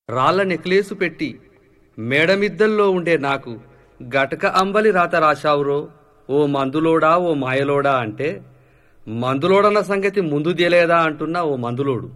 రాళ్ల నెక్లేసు పెట్టి మేడమిద్దల్లో ఉండే నాకు గటక అంబలి రాత రాశావురో ఓ మందులోడా ఓ మాయలోడా అంటే మందులోడన్న సంగతి ముందు తెలియదా అంటున్నా ఓ మందులోడు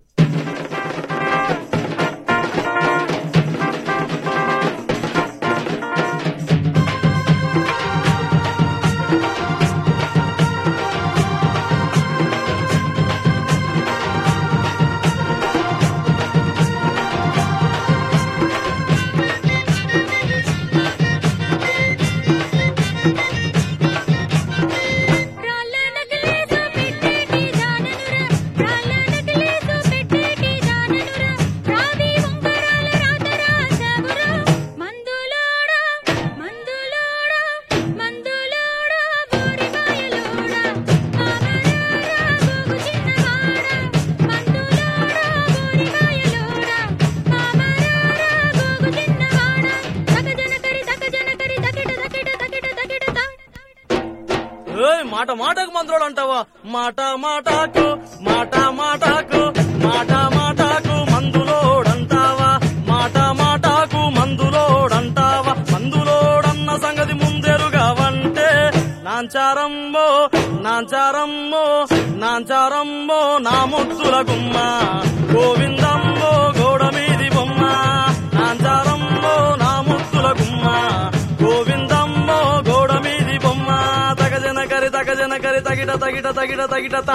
రాళ్ళ నగలేసు పెట్టేటి దాననురా రాళ్ళ నగలేసు పెట్టేటి దాననురా రావి ఉంగరాల రాత రాసావురా మందులోడా మందులోడా మందులోడా బోడి మాయలోడా మామరారా గోగు చిన్నవాడా మందులోడా బోడి మాయలోడా మామరారా గోగు చిన్నవాడా తగజన కరి తగజన కరి తకిట తకిట తకిట తకిట తా ఏయ్ మాట మాటకు మంత్రులు అంటావా మాట మాటకు మాట మాటకు మాట మాటకు మందులోడంటావా మాట మాటకు మందులోడంటావా మందులోడన్న సంగతి ముందెరుగవంటే నాంచారమ్మో నాంచారమ్మో నాంచారమ్మో నా ముద్దుల గుమ్మ గోవిందమ్మో గోడ మీది బొమ్మ నాంచారమ్మో నా ముద్దుల గుమ్మ గోవిందమ్మో గోడ మీది బొమ్మ తగజన కరి తగజన కరి తగిట తగిట తగిట తగిట తా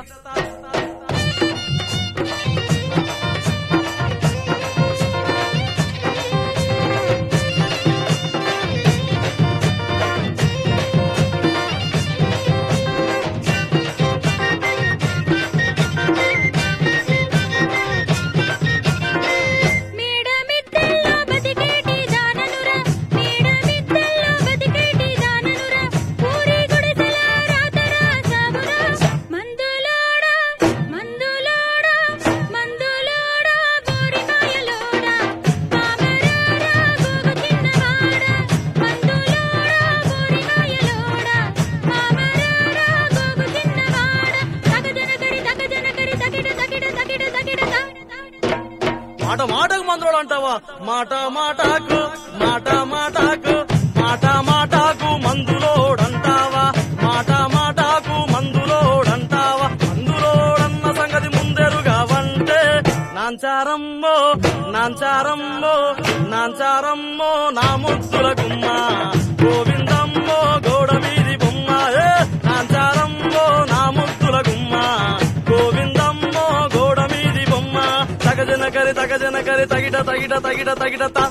మేడమిద్దెల్లో బతికేటి దాననురా మేడమిద్దెల్లో బతికేటి దాననురా పూరి గుడిసెల రాత రాసావురా మందులోడా మందులోడా మందులోడా బోరి మాయలోడా మామరారా గోగు చిన్నవాడా మందులోడా బోరి మాయలోడా మామరారా గోగు చిన్నవాడా తగజన కరి తగజన కరి తగిట తగిట తగిట తగిట తా మాట మాటకు మంత్రులు అంటావా మాట మాటకు మాట మాటకు మాట మాటకు మందులోడంటావా మాట మాటకు మందులోడంటావా మందులోడన్న సంగతి ముందెరుగవంటే నాంచారమ్మో నాంచారమ్మో నాంచారమ్మో నా ముద్దుల గుమ్మ గోవిందమ్మో గోడ మీది బొమ్మ ఏ నాంచారమ్మో నా ముద్దుల గుమ్మ గోవిందమ్మో గోడ మీది బొమ్మ తగజన కరి తగజన కరి తగిట తగిట తగిట తగిట తా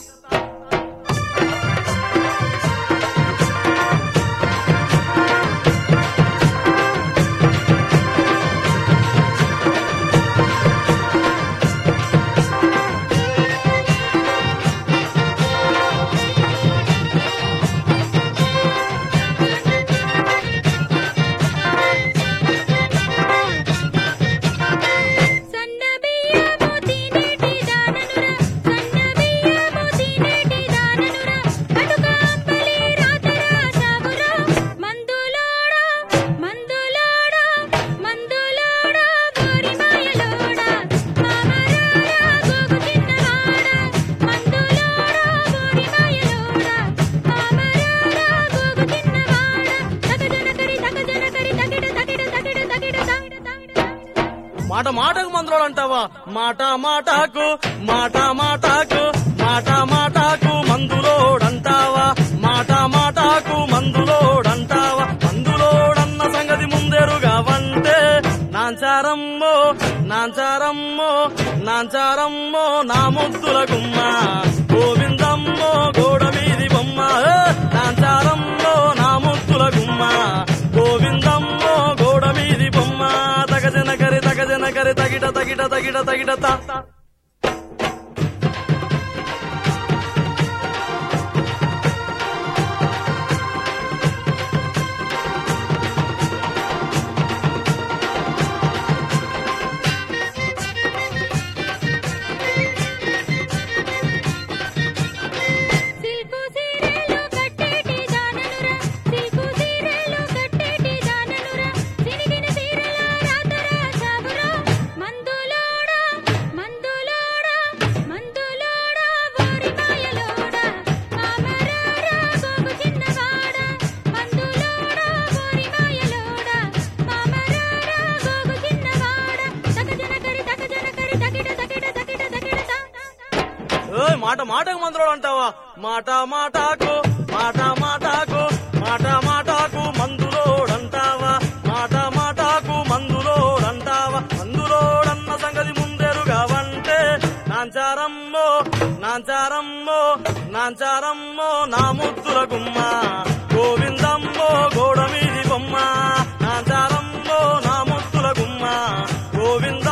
సన్న బియ్యము తినేటి దాననురా సన్న బియ్యము తినేటి దాననురా కటుక అంబలి రాత రాసావురా మందులోడా మందులోడా మందులోడా బోరి మాయలోడా మామరారా గోగు చిన్నవాడా మందులోడా బోరి మాయలోడా మామరారా గోగు చిన్నవాడా తగజన కరి తగజన కరి తగిట తగిట తగిట తగిట తా మాట మాటకు మంత్రులు అంటావా మాట మాటకు మాట మాటకు మాట మాటకు మందులోడంటావా మాట మాటకు మందులోడంటావా మందులోడన్న సంగతి ముందెరుగవంటే నాంచారమ్మో నాంచారమ్మో నాంచారమ్మో నా ముద్దుల గుమ్మ గోవిందమ్మో గోడ మీది బొమ్మ ఏ, నాంచారమ్మో నా ముద్దుల గుమ్మ గోవిందమ్మో గోడ మీది బొమ్మ తగజన కరి తగజన కరి తగిట తగిట తగిట తగిట తా సిల్కు సీరెలు కట్టేటి దాననురా సిల్కు సీరెలు కట్టేటి దాననురా సిరిగిన సీరెల రాత రాసావురా మందులోడా మందు మాట మాటకు మందులోడు అంటావా మాట మాటకు మాట మాటకు మాట మాటకు మందులోడంటావా మాట మాటకు మందులోడంటావా మందులోడన్న సంగతి ముందెరుగావంటే నాంచారమ్మో నాంచారమ్మో నాంచారమ్మో నా ముద్దుల గుమ్మ గోవిందమ్మో గోడ మీది బొమ్మ నాంచారమ్మో నా ముద్దుల గుమ్మ గోవింద